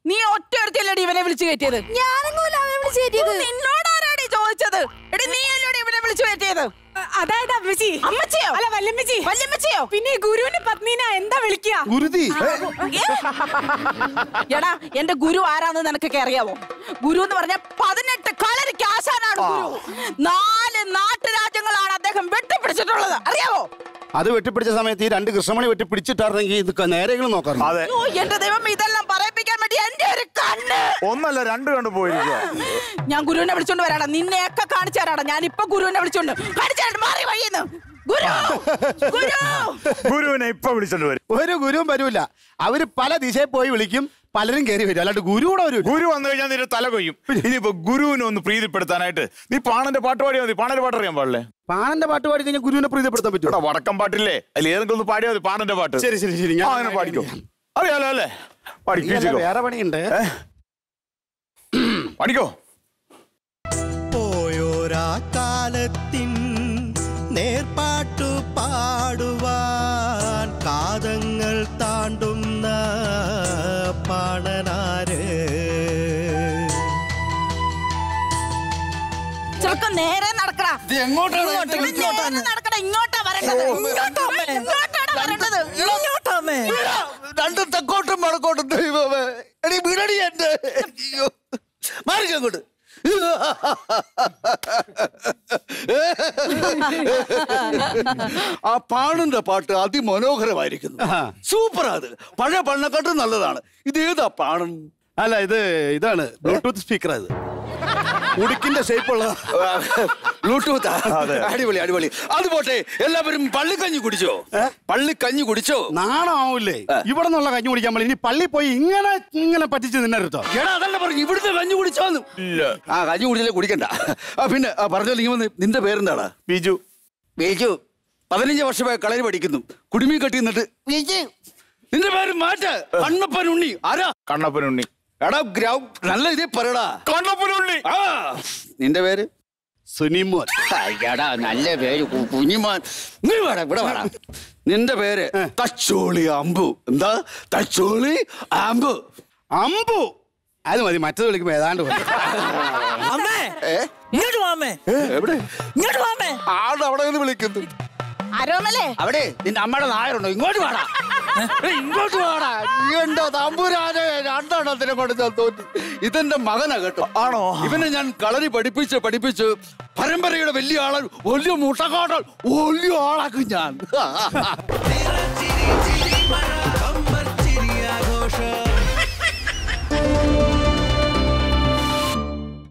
നീ ഒറ്റ ഒരുത്തിയല്ലടി ഇവനെ വിളിച്ചു കയറ്റിയത് ഞാനങ്ങോല്ല അവനെ വിളിച്ച് കയറ്റിയത് നിന്നോടാരാടി ചോദിച്ചത് എടി നീ അല്ലോടി ഇവനെ വിളിച്ചു കയറ്റിയത് അതായത് അമ്മച്ചി അമ്മച്ചിയോ അല്ല വല്യമ്മച്ചി വല്യമ്മച്ചിയോ പിന്നെ ഈ ഗുരുവിന്റെ പത്നീനെ എന്താ വിളിക്കുക ഗുരുതി ഏ? എടാ എന്റെ ഗുരു ആരാന്ന് നിനക്കൊക്കെ അറിയാവോ ഗുരു എന്ന് പറഞ്ഞ പതിനെട്ട് കളരിക്ക് ആശാനാണ് ഗുരു നാല് നാട്ടുരാജ്യങ്ങളാണ് അദ്ദേഹം വെട്ടിപ്പിടിച്ചിട്ടുള്ളത് അറിയാവോ അത് വെട്ടിപ്പിടിച്ച സമയത്ത് ഈ രണ്ട് കൃഷ്ണമണി വെട്ടി പിടിച്ചിട്ടായിരുന്നെങ്കിൽ ഇത് നേരെങ്കിലും നോക്കാറുണ്ട് അതെ അയ്യോ, എന്റെ ദൈവം ഇതെല്ലാം പറയിപ്പിക്കാൻ വേണ്ടി എന്റെ ഒരു കണ്ണ് ഒന്നല്ല രണ്ട് കണ്ടു പോയിരിക്കുക ഞാൻ ഗുരുവിനെ വിളിച്ചോണ്ട് വരാടാ നിന്നെയൊക്കെ കാണിച്ചു തരാടാ ഞാൻ ഇപ്പൊ ഗുരുവിനെ വിളിച്ചോണ്ട് കാണിച്ചു മാറി വഴിയെന്ന് ഗുരു ഗുരു ഗുരുവിനെ ഇപ്പൊ വിളിച്ചോണ്ട് വരും ഒരു ഗുരുവും വരൂല അവര് പല ദിശയിൽ പോയി വിളിക്കും പലരും കയറി വരും അല്ലാണ്ട് ഗുരു കൂടെ വരും ഗുരു വന്നു കഴിഞ്ഞാൽ നിന്റെ തല കൊയ്യും ഇനിയിപ്പോ ഗുരുവിനെ ഒന്ന് പ്രീതിപ്പെടുത്താനായിട്ട് നീ പാണന്റെ പാട്ട് പാടിയാൽ മതി പാണന്റെ പാട്ട് അറിയാൻ പാടില്ലേ പാണന്റെ പാട്ട് പാടി കഴിഞ്ഞാൽ ഗുരുവിനെ പ്രീതിപ്പെടുത്താൻ ഇവിടെ പറ്റും വടക്കം പാട്ടില്ലേ അതിൽ ഏതെങ്കിലും ഒന്ന് പാടിയാൽ മതി പാണന്റെ പാട്ട് ശരി ശരി ശരി ആ, ഞാൻ അങ്ങനെ പാടിക്കോ അറിയാലോ അല്ലേ പാടിക്കോ വേറെ പണിയുണ്ട് പാടിക്കോ പോയോരാ കാലത്തിൻ നേർപ്പാട്ടു പാടുവാൻ കാതങ്ങൾ താണ്ടുന്ന പാണനാര് ചെറുക്കം നേരെ നടക്കടാ എങ്ങോട്ടാണ് ഇങ്ങോട്ട് നേരെ നടക്കടാ ഇങ്ങോട്ടാ വരേണ്ടത് ഇങ്ങോട്ടാണ് വരേണ്ടത് ഇങ്ങോട്ടാമേ രണ്ടും തെക്കോട്ടും വടക്കോട്ടും ദൈവമേ എടി വിടടി എന്റെ അയ്യോ മാറിക്ക അങ്ങോട്ട് ആ പാണിന്റെ പാട്ട് അതിമനോഹരമായിരിക്കുന്നു സൂപ്പർ അത് പഴയ പണ്ണക്കാട്ടും നല്ലതാണ് ഇത് ഏതാ പാണൻ അല്ല ഇത് ഇതാണ് ബ്ലൂടൂത്ത് സ്പീക്കർ ഇത് ഉടുക്കിന്റെ ഷേപ്പുള്ള ബ്ലൂടൂത്ത് അടിപൊളി അടിപൊളി അത് പോട്ടെ എല്ലാവരും പള്ളിക്കഞ്ഞി കുടിച്ചോ പള്ളിക്കഞ്ഞി കുടിച്ചോ നാണമാവൂലേ ഇവിടെ നിന്നുള്ള കഞ്ഞി കുടിക്കാൻ പാടില്ല ഇനി പള്ളി പോയി ഇങ്ങനെ ഇങ്ങനെ പറ്റിച്ച് നിന്നരുത്തോ എടാ അതല്ല പറഞ്ഞു ഇവിടുത്തെ കഞ്ഞി കുടിച്ചോന്ന് ഇല്ല ആ കഞ്ഞി കുടിച്ചാലേ കുടിക്കണ്ട ആ പിന്നെ ആ, പറഞ്ഞല്ലോ ഇങ്ങനെ വന്ന് നിന്റെ പേരെന്താടാ ബിജു ബേജു പതിനഞ്ച് വർഷമായി കളരി പഠിക്കുന്നു കുടുമി കെട്ടി നിന്നിട്ട് ബേജു, നിന്റെ പേര് മാറ്റ കണ്ണപ്പൻ ഉണ്ണി ആരാ കണ്ണപ്പനുണ്ണി എടാ ഗ്രൗ നല്ല ഇതേ പറയടാ കണ്ണപ്പനുണ്ണി ആ നിന്റെ പേര് സുനിമോൻ എടാ നല്ല പേര് കു- കുഞ്ഞിമാൻ നീ വേടാ ഇവിടെ വേടാ നിന്റെ പേര് തച്ചോളി അമ്പു എന്താ തച്ചോളി അമ്പു അമ്പു അത് മതി മറ്റത് വിളിക്കുമ്പോ ഏതാണ്ട് മതി. അമ്മേ ഏ ഇങ്ങോട്ട് വാമേ എവിടെ ഇങ്ങോട്ട് വാമേ ആട് അവിടെ നിന്ന് വിളിക്കുന്നു ആരോമല്ലേ അവിടെ നിന്റെ അമ്മയുടെ നായരുണ്ടോ ഇങ്ങോട്ട് വാടാ ഏയ്, ഇങ്ങോട്ട് വാടാ എന്റെ തമ്പുരാനെ രണ്ടെണ്ണത്തിനെ കൊണ്ട് ഞാൻ തോറ്റു ഇതെന്റെ മകനാ കേട്ടോ ആണോ? ഇവനെ ഞാൻ കളരി പഠിപ്പിച്ച് പഠിപ്പിച്ച് പരമ്പരയുടെ വലിയ ആളെ വലിയ മുട്ടക്കാട്ടൽ വലിയ ആളാക്കും ഞാൻ ചിരി ചിരി മറ